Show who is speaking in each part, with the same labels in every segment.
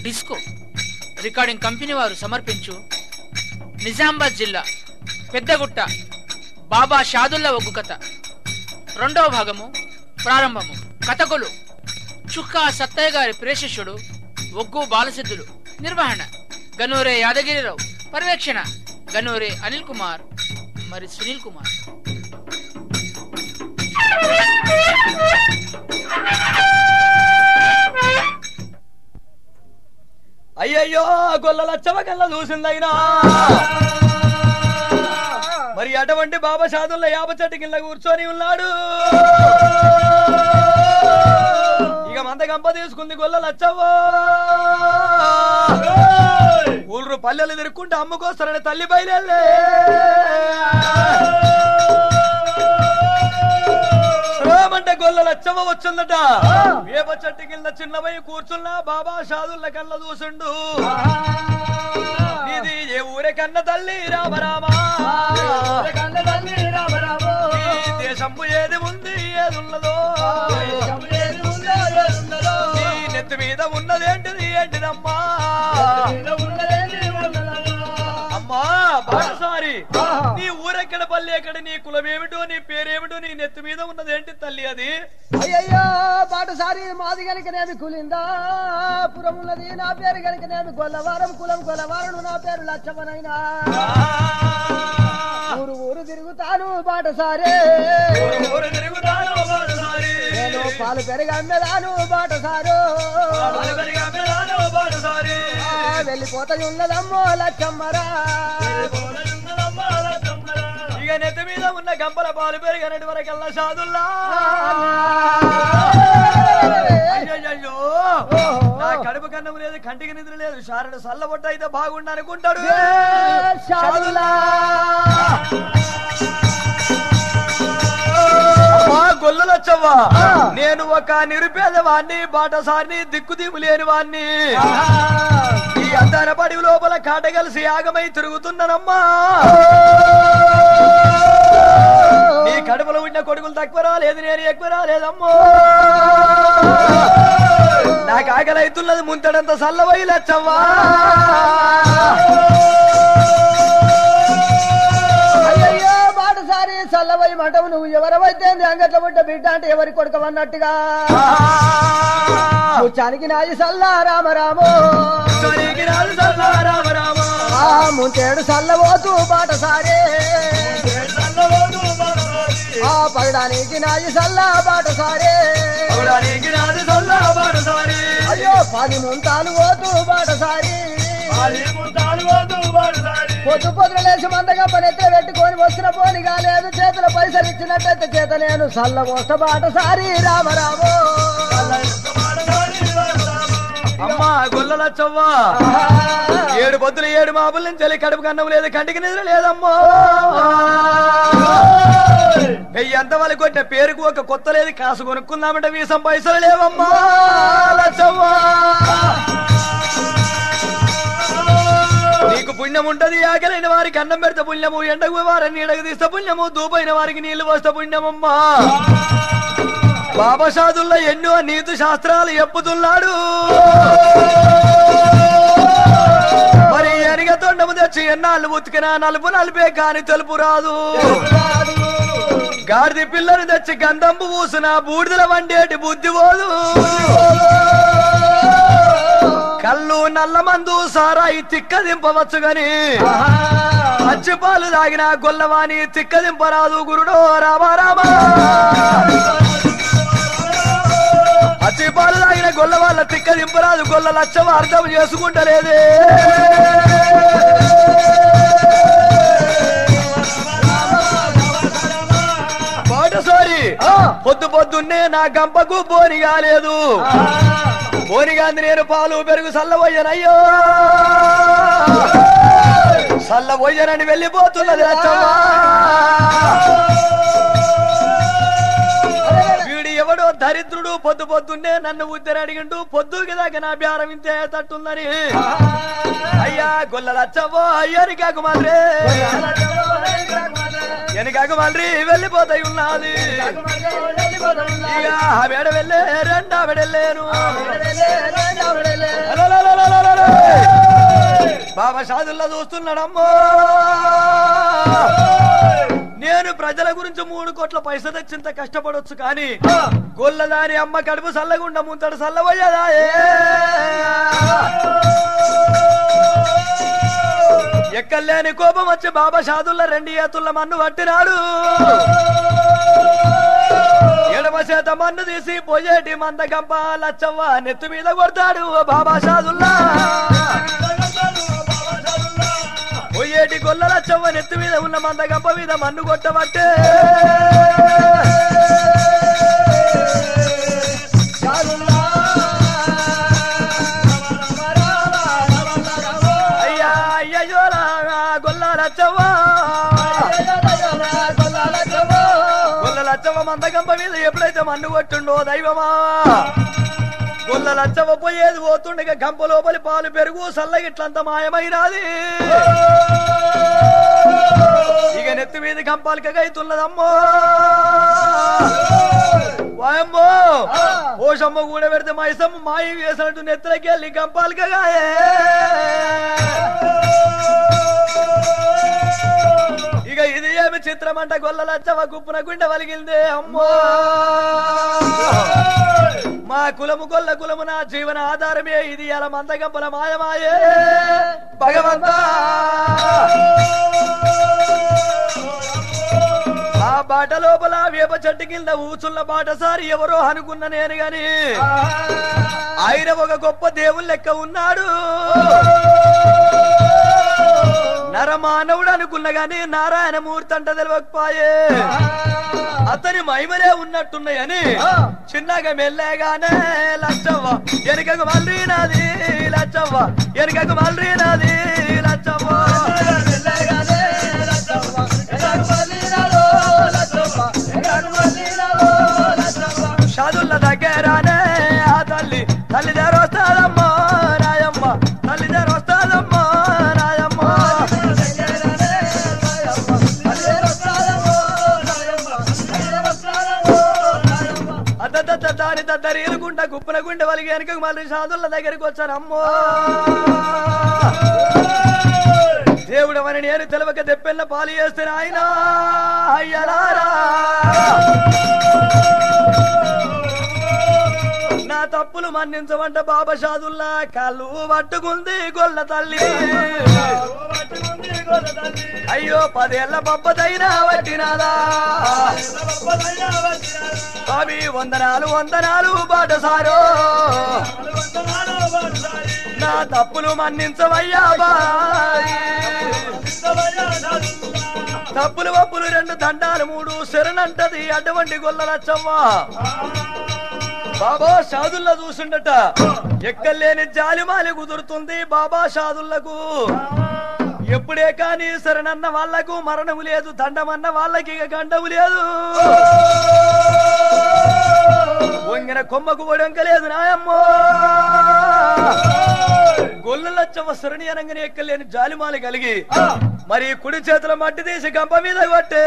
Speaker 1: Disco recording company వారు సమర్పించు నిజామాబాద్ జిల్లా పెద్దగుట్ట బాబా షాదుల్లా ఒగ్గు కథ రెండవ భాగము ప్రారంభము కథకులు చుక్కా సత్తయ్య గారి ప్రేషిష్యుడు ఒగ్గు బాలసిద్ధులు నిర్వహణ గనూరే యాదగిరిరావు పర్యవేక్షణ గనూరే అనిల్ కుమార్ మరి సునీల్ కుమార్
Speaker 2: అయ్యయ్యో గొల్ల లచ్చవ కళ్ళ చూసిందైనా మరి అటువంటి బాబా షాదుల్ల యాప చెట్టు కింద కూర్చొని ఉన్నాడు ఇక మంద గంప తీసుకుంది గొల్ల లచ్చవ్వ ఊళ్ళు పల్లెలు తిరుక్కుంటే అమ్ముకొస్తారని తల్లి బయలుదే రామంటే గొల్ల లచ్చమ్మ వచ్చిందట వేప చెట్టు కింద చిన్నవై కూర్చున్నా బాబా షాదుల్ల కళ్ళ చూసిండు ఇది ఏ ఊరే కన్న తల్లి రామరామా ఈ దేశంబు ఏది ఉంది ఏది ఉన్నదో ఈ నెత్తి మీద ఉన్నదేంటిది ఏంటిదమ్మా అమ్మా బాటసారి నీ ఊరెక్కడ పల్లె ఎక్కడ నీ కులమేమిటో నీ పేరేమిటో నీ నెత్తి మీద ఉన్నదేంటి తల్లి అది
Speaker 3: అయ్యయ్యో బాటసారి మాది గనుకనేమి కులిందా పురం ఉన్నది నా పేరు గనుకనేమి గొల్లవారం కులం గొల్లవారం నా పేరు లచ్చమనైనా ఊరు ఊరు తిరుగుతాను బాటసారే
Speaker 2: ఊరు ఊరు తిరుగుతాను బాటసారి.
Speaker 3: నేను పాలు పెరిగి అమ్మేదాను బాటసారు
Speaker 2: పాలు పెరిగి అమ్మేదాను బాటసారి.
Speaker 3: ఆ, వెళ్ళిపోతా ఉన్నదమ్మో లచ్చమ్మరా
Speaker 2: ఇక నెత్తి మీద ఉన్న గంపల పాలు పెరిగినట్టు వరకల్లా సాదుల్లా అయ్యయ్యో నా కడుపు కన్నం లేదు కంటికి నిద్ర లేదు శారడు సల్లబొట్ట అయితే బాగుండు అనుకుంటాడు
Speaker 3: షాదుల్లా.
Speaker 2: అమ్మా గొల్లలచ్చవ్వా నేను ఒక నిరుపేదవాణ్ణి బాటసారిని దిక్కుదీపు లేని వాణ్ణి ఈ అందాన పడి లోపల కాటగలిసి యాగమై తిరుగుతున్నానమ్మా నీ కడుపులో ఉన్న కొడుకులు తక్కువ రాలేదు నేను ఎక్కువ రాలేదమ్మో నాకు ఆకలి అవుతున్నది ముంతడంత సల్లవై లచ్చవ్వా
Speaker 3: అయ్యయ్యో బాటసారి చల్లవై మఠం నువ్వు ఎవరవైతే అంగట్ల పుట్ట బిడ్డ అంటే ఎవరి కొడుకవన్నట్టుగా కూర్చానికి నాయి సల్లా రామరామో
Speaker 2: జరిగినాడు సల్లా రామ రామ.
Speaker 3: ఆ ముంచేడు సల్లబోతు బాటసారే ఆ పగడానికి నాయి సల్లా బాటసారే
Speaker 2: జరిగినాడు సల్లా బాటసారి.
Speaker 3: అయ్యో పది ముంతాలు పోతు బాటసారి పొద్దు పొద్దులేసి మందగా పనెత్తే పెట్టుకొని వచ్చిన పోని కాలేదు చేతుల పైసలు ఇచ్చినట్టయితే చేత నేను సల్ల పోస్త బాటసారి రామరామో
Speaker 2: అమ్మా గొల్లల చవ్వా ఏడు పొద్దులు ఏడు మాపుల నుంచి వెళ్ళి కడుపు కన్నం లేదు కంటికి నిద్ర లేదమ్మా వెయ్యి అంత వాళ్ళు కొట్టిన పేరుకు ఒక కొత్త లేదు కాసు కొనుక్కుందామంటే వీసం పైసలు లేవమ్మా లచ్చవ్వా నీకు పుణ్యం ఉంటది ఆకలైన వారికి అన్నం పెడితే పుణ్యము ఎండకు వారిని నీడకు తీస్తే పుణ్యము దూపైన వారికి నీళ్లు పోస్తే పుణ్యమమ్మా బాబా సాధుల్లో ఎన్నో నీతి శాస్త్రాలు చెప్పుతున్నాడు మరి ఎనగ తొండము తెచ్చి ఎన్నాళ్ళు ఉతికినా నలుపు నలిపే కాని తెలుపు రాదు గాడిది పిల్లని తెచ్చి గంధంపు పూసిన బూడిదల వండేటి బుద్ధి పోదు కళ్ళు నల్ల మందు సారాయి తిక్క దింపవచ్చు గని పచ్చి పాలు తాగిన గొల్లవాణి తిక్క దింపరాదు గురుడో రామ రామ పచ్చి పాలు తాగిన గొల్ల వాళ్ళ తిక్క దింపరాదు గొల్ల లచ్చం అర్థం చేసుకుంటలేదే సారీ పొద్దు పొద్దున్నే నా గంపకు బోని కాలేదు బోనిగాంది నేను పాలు పెరుగు సల్లబోయ్యనయ్యో సల్లబోయ్యనని వెళ్ళిపోతున్నది లచ్చమ్మ వీడు ఎవడో దరిద్రుడు పొద్దు పొద్దున్నే నన్ను ఉద్దరు అడిగిండు పొద్దుకి దాకా నా బేరం ఇంతే తట్టుందని అయ్యా గొల్ల లచ్చవ్వో అయ్యరికాకు మాత్రే వెనకాకు మళ్ళీ వెళ్ళిపోతాయి ఉన్నది ఇక ఆవిడ వెళ్ళే రెండావిడ వెళ్ళాను
Speaker 3: వెళ్ళే
Speaker 2: అలలలలల. బాబా షాదుల్లా చూస్తున్నాడమ్మో నేను ప్రజల గురించి మూడు కోట్ల పైస తెచ్చింత కష్టపడొచ్చు కానీ గొల్లదాని అమ్మ కడుపు సల్లగుండ ముంతడు సల్లబోయేదా ఎక్కలేని కోపం వచ్చి బాబా షాదుల్లా రెండు ఏతుల్ల మన్ను పట్టినాడు ఎడమ చేత మన్ను తీసి పోయేటి మంద గంప లచ్చవ్వ నెత్తి మీద కొడతాడు ఓ బాబా షాదుల్లా పోయేటి గొల్ల లచ్చవ్వ నెత్తి మీద ఉన్న మంద గంప మీద మన్ను కొట్టబట్టే అయ్యా అయ్యో గొల్ల లచ్చవ్వ గొల్ల లచ్చవ్వ మంద గంప మీద ఎప్పుడైతే మన్ను కొట్టుండో దైవమా గొల్ల లచ్చవ్వ పోయేది పోతుండగా గంప లోపలి పాలు పెరుగు సల్లగిట్లంత మాయమైనాది ఇక నెత్తి మీద గంపాలకైతున్నదమ్మో వాయమ్మో ఓషమ్మ కూడా పెడితే మైసమ్మ మాయ వేసినట్టు నెత్తులకి వెళ్ళి గంపాలకగాయే ఇక ఇది ఏమి చిత్రమంట గొల్లలచ్చవ గుప్పున గుండె వలిగిందే అమ్మో మా కులము గొల్ల కులము నా జీవన ఆధారమే ఇది అలా మందగంపల మాయమాయే భగవంతా ఆ బాట లోపల వేప చెట్టు కింద ఊచున్న బాటసారి ఎవరో అనుకున్న నేను గాని ఆయన ఒక గొప్ప దేవుని లెక్క ఉన్నాడు నరమానవుడు అనుకున్న గాని నారాయణ మూర్తి అంట తెలియకపోయే అతని మహిమలే ఉన్నట్టున్నాయని చిన్నగా మెల్లగానే లచ్చవ్వ వెనుకకు మళ్ళీ నాది లచ్చవ్వ వెనుకకు మళ్ళీ నాది లచ్చవ్వ షాదుల్ల దగ్గరానే ఆ తల్లి తల్లి దగ్గర వస్తాదమ్మా రాయమ్మ తల్లి దగ్గర వస్తాదమ్మా రాయమ్మ అద్దద్ద దాని దద్దరి ఇరుకుంటా గుప్పన గుండె వలిగి వెనకకు మళ్ళీ షాదుల్ల దగ్గరికి వచ్చాను అమ్మో దేవుడు అని నేను తెలవక తెప్పెన్న పాలు చేస్తే ఆయన అయ్యలారా నా తప్పులు మన్నించమంట బాబా షాదుల్లా కళ్ళు పట్టుకుంది గొల్ల తల్లి అయ్యో పదేళ్ల పబ్బదైనా వట్టినాదా స్వామి వందనాలు వందనాలు బాటసారో నా తప్పులు మన్నించవయ్యా బాయ్ తప్పులు వప్పులు రెండు దండాలు మూడు శరణంటది అటువంటి గొల్లలచ్చవ్వా బాబా షాదుల్లా చూసిండట ఎక్కలేని జాలిమాలి కుదురుతుంది బాబా షాదుల్లకు ఎప్పుడే కాని శరణన్న వాళ్లకు మరణము లేదు దండమన్న వాళ్ళకి ఇక గండము లేదు వంగిన కొమ్మకు ఒడంక లేదు నాయమ్మో గొల్లలచ్చవ శరణి అనగానే ఎక్కలేని జాలిమాలి కలిగి మరి కుడి చేతుల మట్టి తీసి గంప మీద కొట్టే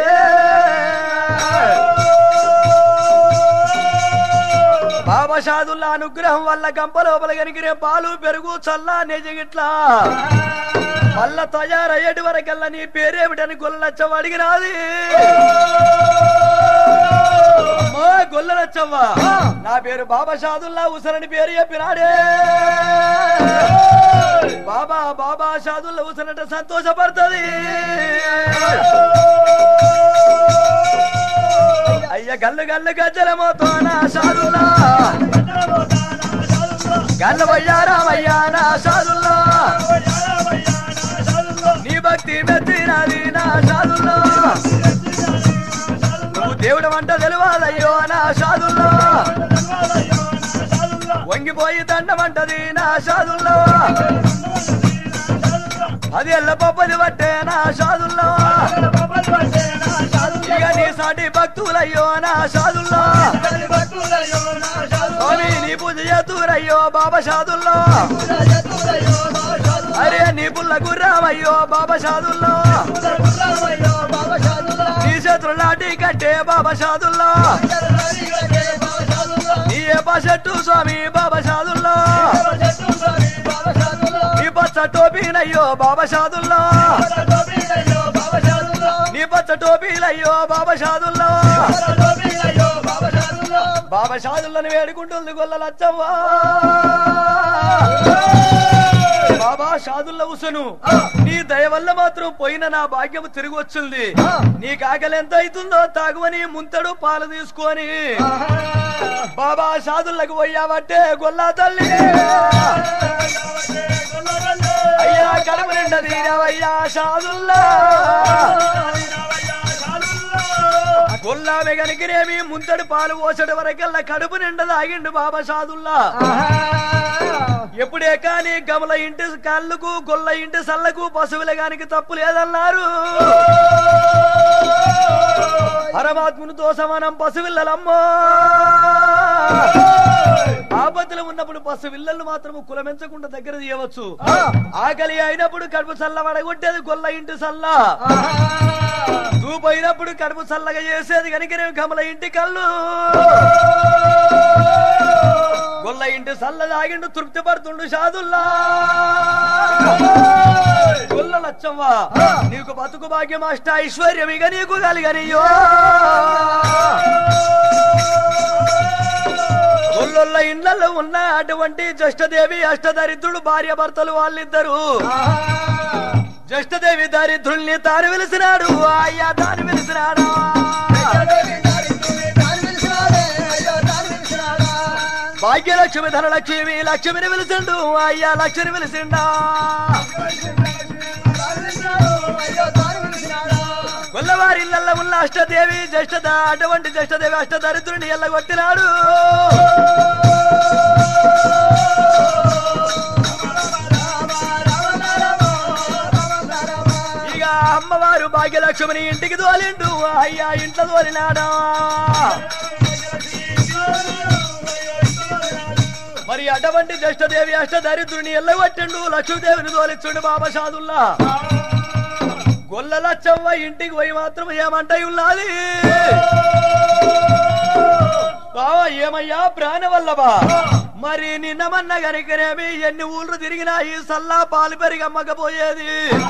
Speaker 2: బాబా షాదుల్లా అనుగ్రహం వల్ల గంప లోపల కనిగిరే పాలు పెరుగు చల్ల నెజగిట్లా మళ్ళా తయారయ్యేటి వరకల్లా నీ పేరేమిటని గొల్లచ్చవ్వ అడిగినాది అమ్మా గొల్లలచ్చవ్వ నా పేరు బాబా షాదుల్లా ఉసరని పేరు చెప్పినాడే బాబా బాబా షాదుల్లా ఉసరంట సంతోషపడుతుంది అయ్య గల్లు గల్లు గజ్జలమోతో నా షాదుల్లా గల్ల వయ్యారామయ్యా నా షాదుల్లా నీ భక్తి మెచ్చినది నా షాదుల్లా నువ్వు దేవుడు వంట తెలివాలయ్యో నా షాదుల్లా వంగిపోయి దండమంటది నా షాదుల్లా అది ఎల్ల పప్పది పట్టే నా షాదుల్లా ఇక నీ సాటి భక్తులయ్యో నా షాదుల్లా స్వామి నీ పూజ చేతురయ్యో బాబా షాదుల్లా అరే నీ పుల్ల గుర్రామయ్యో బాబా షాదుల్లా నీ చేతులు నాటి కట్టే బాబా షాదుల్లా నీ ఏ చెట్టు స్వామి బాబా షాదుల్లా నీ పచ్చ టోపీన టోపీలయ్యో బాబా షాదుల్లా నీ పచ్చ టోపీలయ్యో బాబా షాదుల్లా బాబా షాదుల్లని వేడుకుంటుంది గొల్ల లచ్చవ్వా బాబా షాదుల్ల ఉసను నీ దయ వల్ల మాత్రం పోయిన నా భాగ్యం తిరిగి వచ్చింది నీ కాకలి ఎంత అవుతుందో తాగువని ముంతడు పాలు తీసుకొని బాబా షాదుల్లకు పోయావట్టే గొల్లా తల్లి అయ్యా కడుపు నిండా తీరవయ్యా షాదుల్లా గొల్లామె గనికినేమి ముంతడు పాలు పోసడు వరకల్లా కడుపు నిండా తాగిండు బాబా షాదుల్లా ఎప్పుడే కాని గమల ఇంటి కళ్ళకు గొల్ల ఇంటి సల్లకు పశువుల గానికి తప్పు లేదన్నారు పరమాత్మునితో సమానం పశువిల్లలమ్మో ఆపత్తులు ఉన్నప్పుడు పశువిల్లలు మాత్రము కులమెంచకుండా దగ్గర తీయవచ్చు ఆకలి అయినప్పుడు కడుపు చల్ల వడగొట్టేది గొల్ల ఇంటి సల్ల దూపోయినప్పుడు కడుపు చల్లగా చేసేది కనుక గమల ఇంటి కళ్ళు గొల్ల ఇంటి సల్ల తాగిండు తృప్తి పడుతుండు షాదుల్లా గొల్ల లచ్చవ్వా నీకు బతుకు భాగ్యం అష్ట ఐశ్వర్యం ఇక నీకు కలిగనియో గొల్లొల్ల ఇండ్లలో ఉన్న అటువంటి జ్యేష్ఠదేవి అష్టదరిద్రుడు భార్య భర్తలు వాళ్ళిద్దరు జ్యేష్ఠదేవి దరిద్రుల్ని తాను వెలిసినాడు అయ్యా తాను వెలిసినాడు భాగ్యలక్ష్మి ధనలక్ష్మి లక్ష్మిని వెలిసిండు అయ్యా లక్ష్మిని వెలిసిండా గొల్లవారి ఇళ్ళల్లో ఉన్న అష్టదేవి జ్యేష్ఠద అటువంటి జ్యేష్ఠదేవి అష్టదరిద్రుని ఎల్లగొట్టినాడు ఇక అమ్మవారు భాగ్యలక్ష్మిని ఇంటికి తోలిండు అయ్యా ఇంట్లో తోలినాడా మరి అటువంటి జ్యేష్ఠదేవి అష్టదరిద్రుని ఎల్లగొట్టిండు లక్ష్మీదేవిని తోలిచ్చుండు బాబా షాదుల్లా గొల్ల లచ్చవ్వ ఇంటికి పోయి మాత్రం ఏమంటాయి ఉన్నది బావా ఏమయ్యా ప్రాణవల్లభా మరి నిన్నమన్న గనికనేమి ఎన్ని ఊళ్ళు తిరిగినా ఈ సల్లా పాలు పెరిగి అమ్మకపోయేది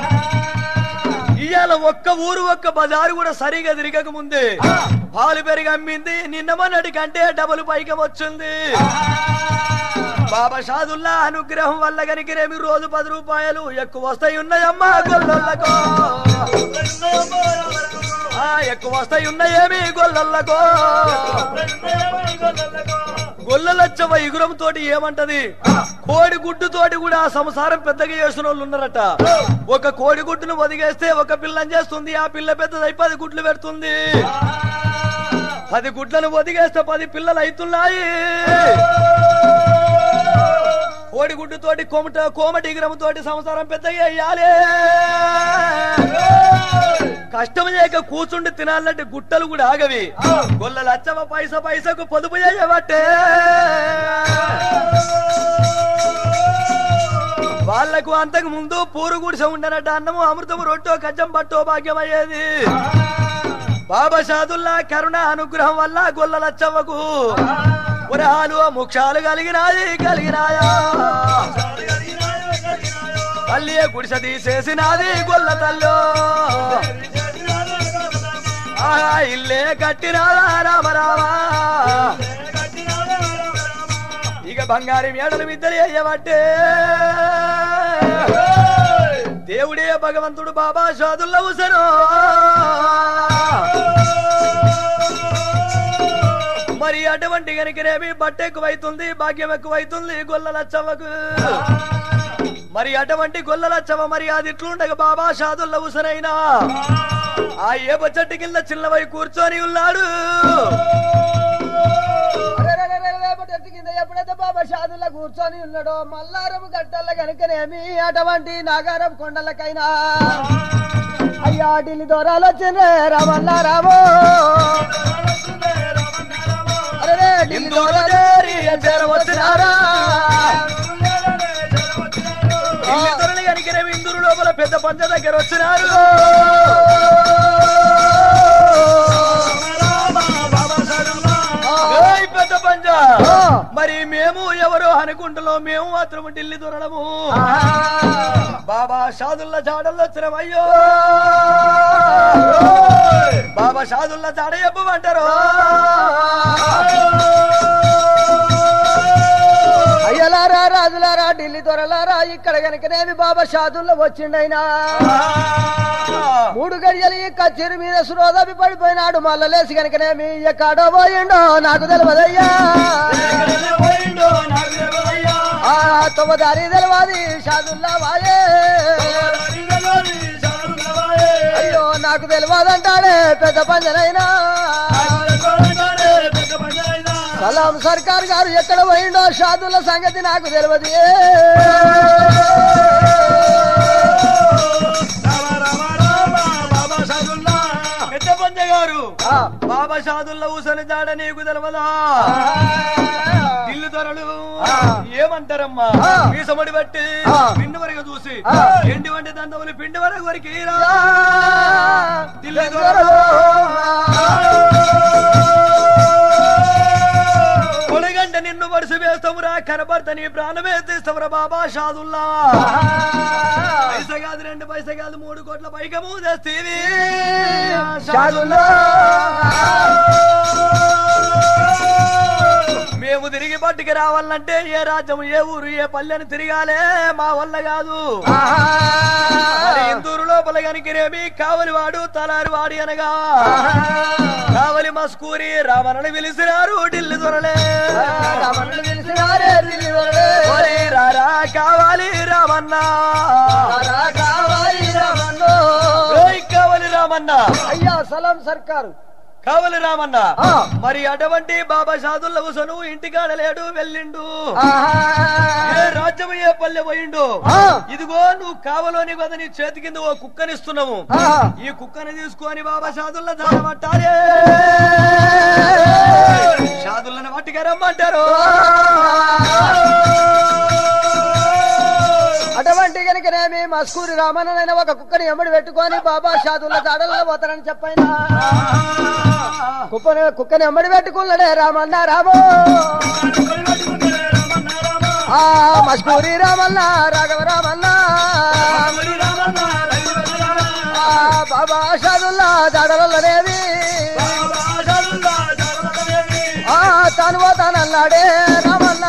Speaker 2: ఇవాళ ఒక్క ఊరు ఒక్క బజారు కూడా సరిగా తిరగక ముందే పాలు పెరిగి అమ్మింది నిన్నమన్నటి కంటే డబుల్ పైకం వచ్చింది బాబా షాదుల్లా అనుగ్రహం వల్ల గనికిరేమి రోజు పది రూపాయలు ఎక్కువ వస్తాయి ఉన్నాయమ్మా గొల్లలకు ఆ ఎక్కువ వస్తాయి ఉన్నాయేమి గొల్లలకు గొల్లలచ్చవ ఇగురం తోటి ఏమంటది కోడి గుడ్డు తోటి కూడా ఆ సంసారం పెద్దగా చేసిన వాళ్ళు ఉన్నారట ఒక కోడి గుడ్డును ఒదిగేస్తే ఒక పిల్లని చేస్తుంది ఆ పిల్ల పెద్దదై పది గుడ్లు పెడుతుంది పది గుడ్లను ఒదిగేస్తే పది పిల్లలు అవుతున్నాయి కోడిగుడ్డు తోటి కోమట కోమటి ఇగ్రము తోటి సంసారం పెద్దగా అయ్యాలే కష్టం చేయక కూర్చుండి తినాలంటే గుట్టలు కూడా ఆగవి గొల్ల లచ్చవ పైస పైసకు పొదుపు చేయబట్టే వాళ్లకు అంతకు ముందు పూరు గుడిసె ఉండనట్టు అన్నము అమృతము రొట్టో కజ్జం పట్టో భాగ్యం అయ్యేది బాబా షాదుల్లా కరుణ అనుగ్రహం వల్ల గొల్ల లచ్చవ్వకు పురాలు ముక్షాలు కలిగినాయి కలిగినాయా తల్లి గుడిసె తీసేసినది గొల్ల తల్లో ఆహా, ఇల్లే కట్టినాదా రామ రామా ఇక బంగారు మేడలు మిద్దరి అయ్యబట్టే దేవుడే భగవంతుడు బాబా షాదుల్ల ఉసరు మరి అటువంటి కనుకనేమి బట్ట ఎక్కువైతుంది భాగ్యం ఎక్కువైతుంది గొల్ల లచ్చవ్వకు మరి అటువంటి గొల్ల లచ్చవ మరి అది ఇట్లుండగా బాబా షాదుల్ల ఉసరైనా ఆ ఏప చెట్టు కింద చిన్నవై కూర్చొని ఉన్నాడు
Speaker 3: చెట్టు కింద ఎప్పుడైతే బాబా షాదుల్లో కూర్చొని ఉన్నాడో మల్లారం గడ్డల్ల కనుకనేమి అటువంటి నాగారం కొండలకైనా అయ్యా ఢిల్లీ దూరాలు వచ్చిందే రామల్లా రామో అరే ఢిల్లీ
Speaker 2: ఇందులో
Speaker 3: దూరాలు
Speaker 2: చేరి చేరవచ్చినారా ఇద్దరుని కనుకనేమి ఇందురు లోపల పెద్ద పంచ దగ్గర వచ్చినారు ఏయ్ పెద్ద పంచ మరి మేము ఎవరో అని అనుకుంటున్నాం మేము మాత్రం ఢిల్లీ దొరడము బాబా షాదుల్లా జాడల్లో వచ్చినాం అయ్యో బాబా షాదుల్లా జాడ చెప్పమంటారు
Speaker 3: అయ్యలారా రాజులారా ఢిల్లీ దొరలారా ఇక్కడ గనకనేమి బాబా షాదుల్లో వచ్చిండైనా మూడు గడియలు ఈ కచ్చేరి మీద సురోదపి పడిపోయినాడు మళ్ళా లేసి గనకనేమి ఎక్కడో పోయిండో నాకు తెలియదయ్యా ఆ తొమ్మిదారి తెలియదు షాదుల్లా వాయే అయ్యో నాకు తెలియదంటాడే పెద్ద పంజనైనా సలాం సర్కార్ గారు ఎక్కడ పోయిండో షాదుల సంగతి నాకు తెలియదు
Speaker 2: పెద్ద పంజ గారు
Speaker 3: ఆ.
Speaker 2: బాబా షాదుల్లా ఊసని జాడ నీకు తెలవదా ఇల్లు ధరలు
Speaker 3: ఆ.
Speaker 2: ఏమంటారమ్మా
Speaker 3: ఆ.
Speaker 2: మీసమడి బట్టి
Speaker 3: ఆ.
Speaker 2: పిండి వరకు చూసి
Speaker 3: ఆ.
Speaker 2: ఎండి వంటి దండములు పిండి వరకు వరకు ఢిల్లీ కొడగంట నిన్ను వరుస వేస్తామురా కనబడత నీ ప్రాణమే తీస్తావురా బాబా షాదుల్లా పైస కాదు రెండు పైస కాదు మూడు కోట్ల పైకము తెస్తీవి
Speaker 3: షాదుల్లా
Speaker 2: మేము తిరిగి పట్టుకు రావాలంటే ఏ రాజ్యం ఏ ఊరు ఏ పల్లెని తిరగాలే మా వల్ల కాదు మరి ఇందూరు లోపల కనికిరేమి కావలి వాడు తలారి వాడి అనగా కావలి మస్కూరి రావణని పిలిచినారు ఢిల్లీ దొరలే
Speaker 3: రమణులు తెలిసినారే ఢిల్లీ దొరలే.
Speaker 2: ఓరి రారా కావాలి రామన్న
Speaker 3: రా కావాలి రమణు.
Speaker 2: ఓయ్ కావాలి రామన్న
Speaker 3: అయ్యా సలాం సర్కారు
Speaker 2: కావాలి రామన్న
Speaker 3: ఆ.
Speaker 2: మరి అటువంటి బాబా షాదుల్ల హుసను ఇంటికాడ లేడు వెళ్ళిండు
Speaker 3: ఆహా.
Speaker 2: ఏ రాజ్యం ఏ పల్లె పోయిండు
Speaker 3: ఆ.
Speaker 2: ఇదిగో నువ్వు కావలోని కదా నీ చేతి కింద ఓ కుక్కనిస్తున్నాము
Speaker 3: ఆహా.
Speaker 2: ఈ కుక్కని తీసుకొని బాబా షాదుల్ల దాడమంటారే షాదుల్లని పట్టుగా రమ్మంటారు
Speaker 3: అటువంటి కనుకనేమి మస్కూరి రామన్నైన ఒక కుక్కని ఎమ్మడి పెట్టుకొని బాబా షాదుల్ల దాడల్లో పోతారని చెప్పైనా కుక్కని కుక్కని ఎమ్మడి పెట్టుకున్నాడే రామన్న రామో ఆ మస్కూరి రామన్న రాఘవ రామన్న ఆ బాబా షాదుల్లా దాడలనేవి ఆ తాను పోతానన్నాడే రామన్న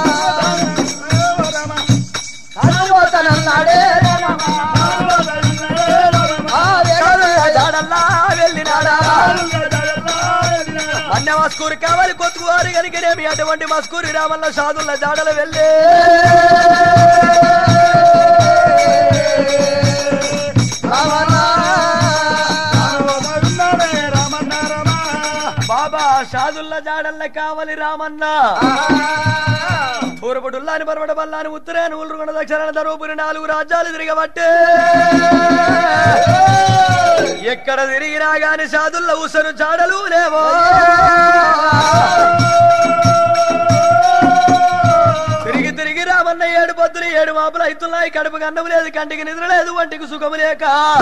Speaker 3: తాను పోతానన్నాడే ఆ వేగమే
Speaker 2: దాడల్లా వెళ్ళినాడా అన్న మస్కూరి కావాలి కొత్తుకోరు కనుకనేమి అటువంటి మస్కూరి రామల్ల షాదుల్ల జాడలు వెళ్ళే బాబా షాదుల్ల జాడల్ల కావాలి రామన్న తూర్పుడుల్లాని పరమడ బల్లాని ఉత్తరాని ఉల్లుగొండ దక్షిణ ధర్మపురి నాలుగు రాజ్యాలు తిరగబట్టే ఎక్కడ తిరిగినా గాని షాదుల్ల ఉసరు జాడలు లేవో తిరిగి తిరిగి రామన్న ఏడు పొద్దులు ఏడు మాపులు అవుతున్నాయి కడుపు కన్నము లేదు కంటికి నిద్ర లేదు వంటికి సుఖము లేక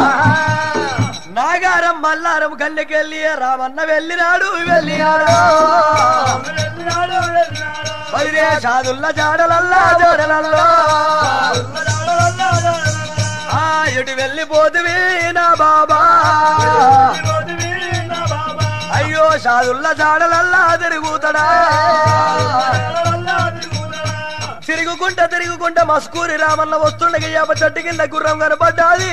Speaker 2: నాగారం మల్లారం కళ్ళకెళ్ళి రామన్న వెళ్ళినాడు వెళ్ళినాడు పదిరే షాదుల్ల జాడలల్లా జాడలల్లో ఆ ఎటు వెళ్ళిపోతువి నా బాబా అయ్యో షాదుల్ల జాడలల్లా తిరుగుతాడా తిరుగుకుంటా తిరుగుకుంటా మస్కూరి రామన్న వస్తుండగా యాప చెట్టు కింద గుర్రం కనపడ్డాది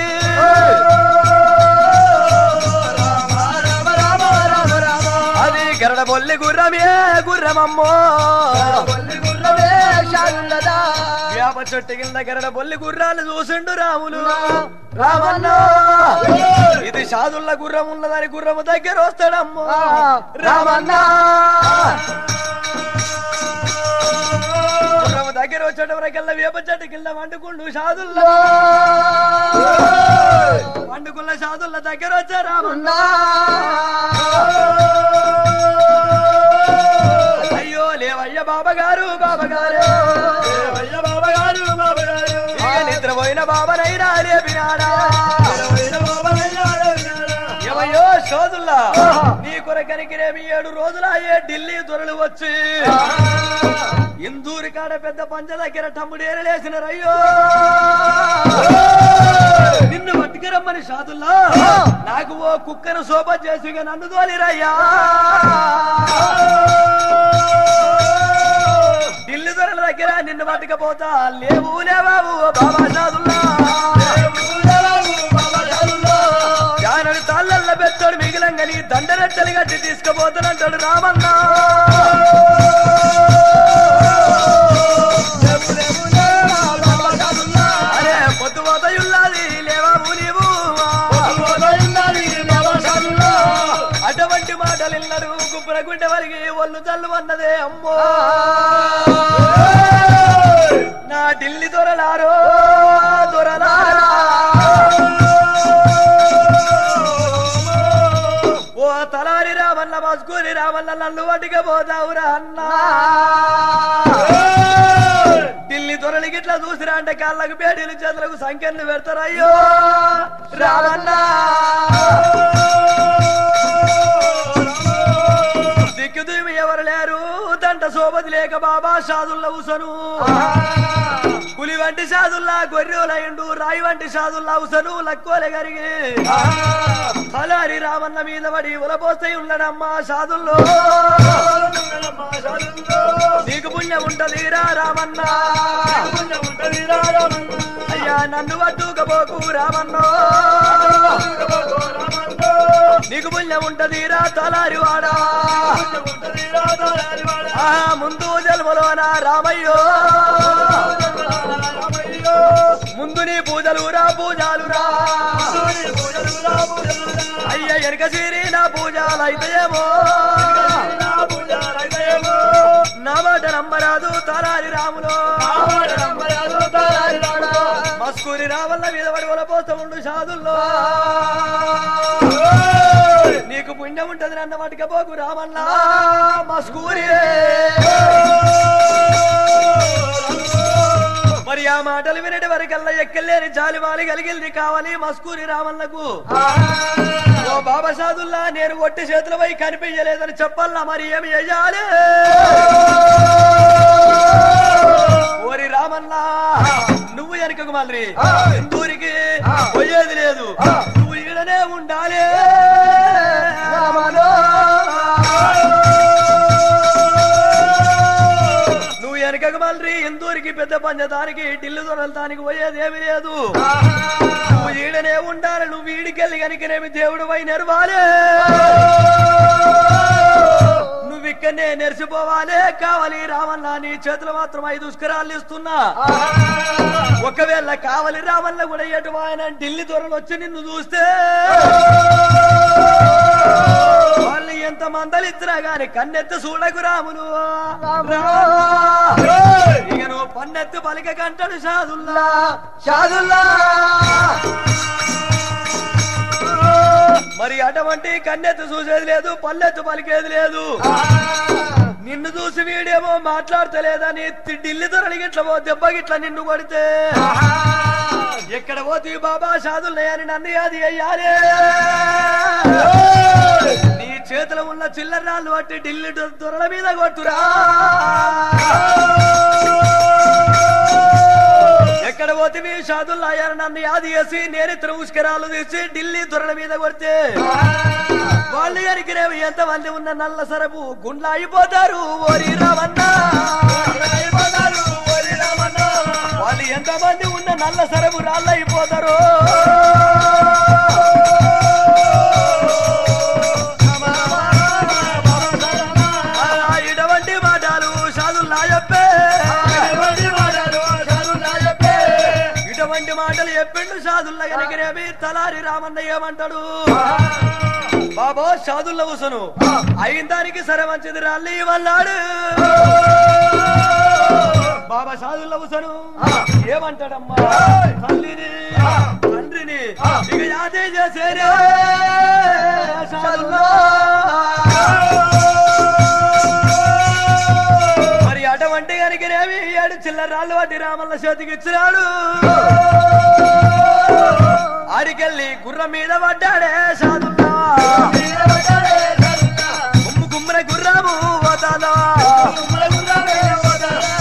Speaker 2: అది గరడ బొల్లి గుర్రమే గుర్రమమ్మో
Speaker 3: షాదుల్లదా
Speaker 2: వేప చెట్టు కింద గరడ బొల్లి గుర్రాలు చూసిండు రాములు రామన్న ఇది షాదుల్ల గుర్రం ఉన్నదని గుర్రము దగ్గర వస్తాడమ్మో రామన్న గుర్రము దగ్గర వచ్చేటవరకల్లా వేప చెట్టు కింద వండుకుండు షాదుల్లా వండుకున్న షాదుల్ల దగ్గర వచ్చా రామన్న అయ్యో లేవయ్య బాబగారు బాబగారు ఇక నిద్రపోయిన బాబనైనా లేపినాడా ఏమయ్యో సోదుల్లా నీ కొరకనికి రేమి ఏడు రోజుల ఏ ఢిల్లీ దొరలు వచ్చి ఇందూరి కాడ పెద్ద పంచ దగ్గర తమ్ముడేరలేసిన రయ్యో నిన్ను పట్టుకురమ్మని షాదుల్లా నాకు ఓ కుక్కను శోభ చేసి ఇక నన్ను తోలిరయ్యా ఢిల్లీ దొరల దగ్గర నిన్ను పట్టుకపోతా లేవు లేవావు బాబా షాదుల్లా జానడు తాళ్ళల్ల పెద్దోడు మిగిలంగని దండరెట్టలు కట్టి తీసుకుపోతానంటాడు రామన్నా అరే పొద్దు పోతయుల్లాది లేవావు నీవు అటువంటి మాటలు ఇన్నారు గుబ్బుల గుండె వలిగి ఒళ్ళు చల్లు అన్నదే అమ్మో నా ఢిల్లీ దొరలారో దొరలారా ఓ తలారి రామల్ల మస్కూరి రామల్ల నన్ను వటిగా పోతావురా అన్నా ఢిల్లీ దొరలి గిట్లా చూసిరా అంటే కాళ్ళకు పేడీలు చేతులకు సంఖ్యలు పెడతారు అయ్యో రామన్నా దిక్కుదూమి ఎవరు లేరు దంట సోబతి లేక బాబా షాదుల్ల ఉసను పులి వంటి షాదుల్లా గొర్రెలైండు రాయి వంటి షాదుల్లా ఉసను లక్కోలే గరిగి అలారి రామన్న మీద పడి ఉలపోస్తాయి ఉన్నాడమ్మా షాదుల్లో నీకు పుణ్యం ఉంటది రా రామన్న అయ్యా నన్ను పట్టుకపోకు రామన్నో నీకు పుణ్యం ఉంటది రా తలారి వాడా ఆ ముందు జన్మలోన రామయ్యో ముందు నీ పూజలు రా పూజలు రా అయ్య ఎనక సిరి నా పూజలు అయితేమో నా మాట నమ్మరాదు తలారి రాములో మస్కూరి రావల్ల మీద పడి పోతా ఉండు షాదుల్లో నీకు పుణ్యం ఉంటది నన్న వాటికి పోకు రామన్నా మస్కూరి మరి ఆ మాటలు వినటి వరకల్లా ఎక్కలేని జాలిమాలి కలిగింది కావాలి మస్కూరి రామన్నకు ఓ బాబా సాదుల్లా నేను ఒట్టి చేతులపై కనిపించలేదని చెప్పల్లా మరి ఏమి చేయాలి ఓరి రామన్నా నువ్వు వెనకకు మళ్ళీ దూరికి పోయేది లేదు నువ్వు ఈడనే ఉండాలి నువ్వు వెనకకు మళ్ళీ ఇందూరికి పెద్ద పంచదానికి ఢిల్లీ దొరలతానికి పోయేది ఏమి లేదు నువ్వు ఈడనే ఉండాలి నువ్వు ఈడికెళ్ళి కనుకనేమి దేవుడు పై నెరవాలి నువ్వు ఇక్కడనే నెరిసిపోవాలి కావాలి రామన్న నీ చేతులు మాత్రం ఐదు దుష్కరాలు ఇస్తున్నా ఒకవేళ కావాలి రామన్న కూడా ఎటు ఆయన ఢిల్లీ దూరం వచ్చి నిన్ను చూస్తే వాళ్ళు ఎంత మందలిచ్చినా గాని కన్నెత్తి చూడకు రాములు ఇక నువ్వు పన్నెత్తి పలిక కంటాడు సాదుల్లా
Speaker 3: షాదుల్లా
Speaker 2: మరి అటువంటి కన్నెత్తి చూసేది లేదు పల్లెత్తు పలికేది లేదు నిన్ను చూసి వీడేమో మాట్లాడతలేదని తి- ఢిల్లీ ధరలు గిట్ల పో దెబ్బ గిట్ల నిన్ను కొడితే ఎక్కడ పోతే బాబా సాదులున్నాయని నన్ను అది అయ్యారే నీ చేతిలో ఉన్న చిల్లర రాళ్ళు పట్టి ఢిల్లీ దొ- దొరల మీద కొట్టురా ఎక్కడ పోతే మీ సాధులు అయ్యారు నన్ను యాది చేసి నేను ఇతర ఉష్కరాలు తీసి ఢిల్లీ దొరల మీద కొడితే వాళ్ళు ఎరికినేవి ఎంత మంది ఉన్న నల్ల సరపు గుండ్ల అయిపోతారు ఓరి రామన్నా వాళ్ళు ఎంత మంది ఉన్న నల్ల సరపు రాళ్ళు అయిపోతారు ఆ, ఇటువంటి మాటలు సాధుల్లా చెప్పే ఇటువంటి మాటలు చెప్పిండు సాధుల్లా కనుకనేమి తలారి రామన్న ఏమంటాడు బాబా సాధుల్ల ఉసను అయిన దానికి సరే మంచిది రాళ్ళి వల్లాడు బాబా సాధుల్ల ఉసను ఏమంటాడమ్మా తల్లిని తండ్రిని ఇక యాదే చేసేనే సాధుల్లా మరి అటువంటి కనుకనేమి ఏడు చిల్లర రాళ్ళు వాటి రామల్ల చేతికి ఇచ్చినాడు ఆడికెళ్ళి గుర్రం మీద పడ్డాడే సాధుల్లా గుమ్ము గుమ్మర గుర్రము పోతాదా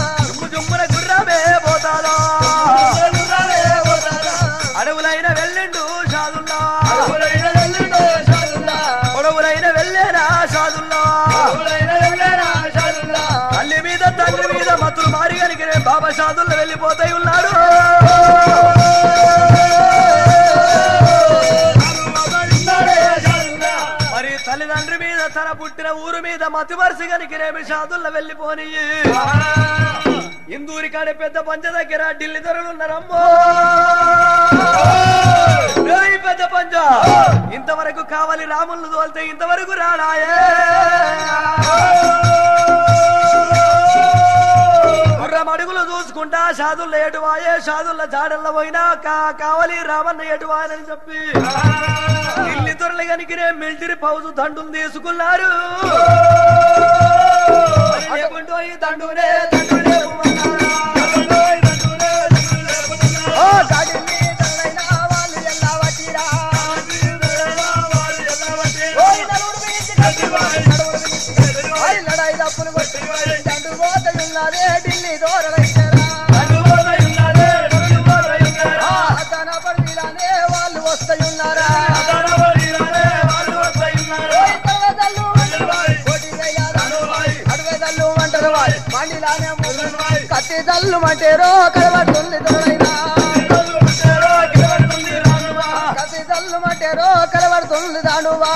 Speaker 2: మత్తులు మారి కనుకనే బాబా షాదుల్లో వెళ్ళిపోతాయి ఉన్నాడు మరి తల్లిదండ్రి మీద తన పుట్టిన ఊరు మీద మతి వరుస కనుకనేమి షాదుల్లో వెళ్ళిపోని ఇందూరి కాడే పెద్ద పంచ దగ్గర ఢిల్లీ ధరలు ఉన్నారమ్మో ఏయ్ పెద్ద పంచ ఇంతవరకు కావాలి రాములు తోలితే ఇంతవరకు రాడాయే గుర్రం అడుగులు చూసుకుంటా షాదుల్ల ఎటువాయే షాదుల్ల జాడల్ల పోయినా కా- కావాలి రామన్న ఎటువాయని చెప్పి ఢిల్లీ దొరలు కనుకనే మిలిటరీ పౌజు దండులు తీసుకున్నారు మరి లేకుంటో ఈ దండునే దండునే
Speaker 3: ఓ గాడిని తల్లైనా వాళ్ళు ఎల్లా వట్టిరా. ఓయ్ నలుగురు మించి కట్టివాడు, నలుగురు మించి కట్టివాడు. ఓయ్ లడాయి దప్పులు కొట్టి దండు పోతయున్నదే ఢిల్లీ దూరలైతేరా. ఆ అతన పడిలానే వాళ్ళు వస్తయున్నారా ఓయ్ తలదల్లు కోటి వేయాలా. అడవి దల్లు అంటారు వాయ్. మండిలానే ముగ్గురు వాయ్. కత్తి దల్లు మంటేరో కలబడుతుంది దొరైనా కత్తి దల్లు మంటేరో కలబడుతుంది దానువా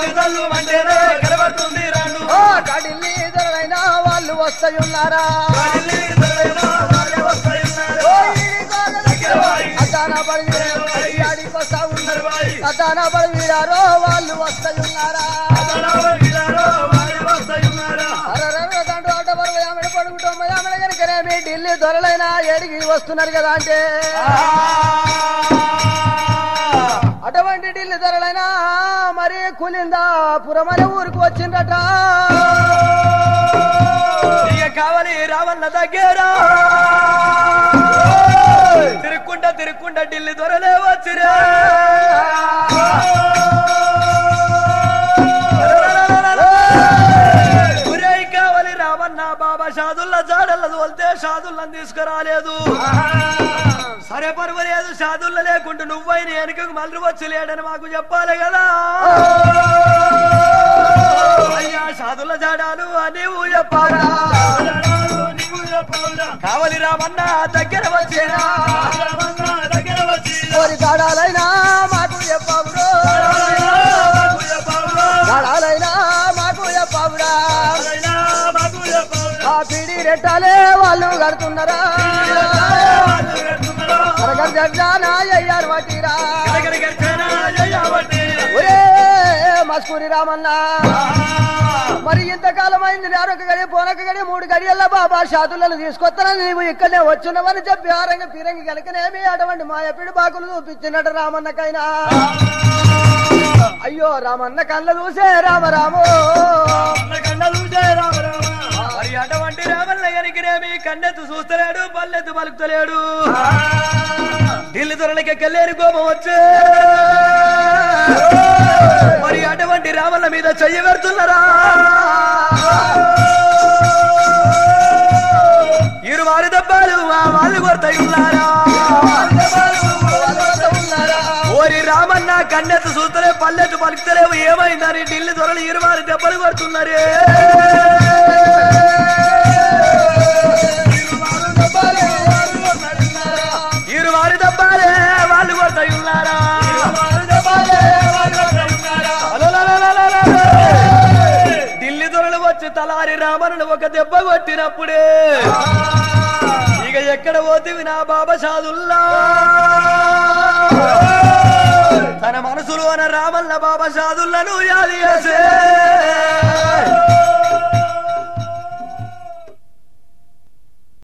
Speaker 3: ఓ కడిల్లి దొరైనా వాళ్ళు వస్తయున్నారా ఓ ఈడి గోడ దగ్గర అద్దాన పడి ఆడికి వస్తా ఉన్నారు అద్దాన పడి వీడారో వాళ్ళు వస్తయున్నారా అరరర దండు అడ్డ వరకు ఆమెడ పడుకుంటాం ఆమెడ కనుకనే మీ ఢిల్లీ దొరలైనా ఏడికి వస్తున్నారు కదా అంటే అటువంటి ఢిల్లీ ధరలైనా మరి కులిందా పురమనే ఊరికి వచ్చిందట
Speaker 2: ఇక కావాలి రావన్న దగ్గర తిరుక్కుంటా తిరుక్కుంటా ఢిల్లీ దొరలే వచ్చిరా ఒరేయ్ కావాలి రావన్న బాబా షాదుల్లా జాడల్ల తోలితే షాదుల్లని తీసుకురాలేదు సరే పర్వాలేదు షాదుల్ల లేకుండా నువ్వైన వెనుకకు మళ్ళీ వచ్చి లేడని మాకు చెప్పాలి కదా అయ్యా షాదుల్ల జాడాలు నీవు చెప్పాలా కావలి రామన్న దగ్గర వచ్చేనా
Speaker 3: కోరి గాడాలైనా మాకు చెప్పవురు గాడాలైనా మాకు చెప్పవురా ఆ పిడి రెట్టాలే వాళ్ళు కడుతున్నారా అరగం జడ్జానా అయ్యారు వాటిరా ఒరే మస్కూరి రామన్న మరి ఇంతకాలం అయింది నేరొక గడి పోనక గడి మూడు గడియల్ల బాబా షాతులను తీసుకొస్తానని నీవు ఇక్కడనే వచ్చున్నావని చెప్పి ఆరంగ పిరంగి కనుకనేమి అటువంటి మా ఎప్పుడు బాకులు చూపించినట్టు రామన్నకైనా అయ్యో రామన్న కళ్ళ చూసే రామరాము
Speaker 2: మరి అటువంటి రామల్ల గనికినేమి కన్నెత్తు చూస్తలేడు పల్లెత్తు పలుకుతలేడు ఢిల్లీ దొరలకి కల్లేరు కోపం వచ్చే మరి అటువంటి రామల్ల మీద చెయ్యి పెడుతున్నారా ఇరు వారి దెబ్బలు ఆ వాళ్ళు కొడతాయి ఉన్నారా
Speaker 3: ఉన్నారా
Speaker 2: ఓరి రామన్న కన్నెత్తు చూస్తలే పల్లెత్తు పలుకుతలేవు ఏమైందని ఢిల్లీ దొరలు ఇరు వారి దెబ్బలు కొడుతున్నారే ఇరు వారి దెబ్బలే వాళ్ళు కొడతాయి ఉన్నారా అలలలలలలల. ఢిల్లీ దొరలు వచ్చి తలారి రామను ఒక దెబ్బ కొట్టినప్పుడే ఇక ఎక్కడ పోతివి నా బాబా షాదుల్లా తన మనసులోన రామల్ల బాబా షాదుల్లను యాది చేసే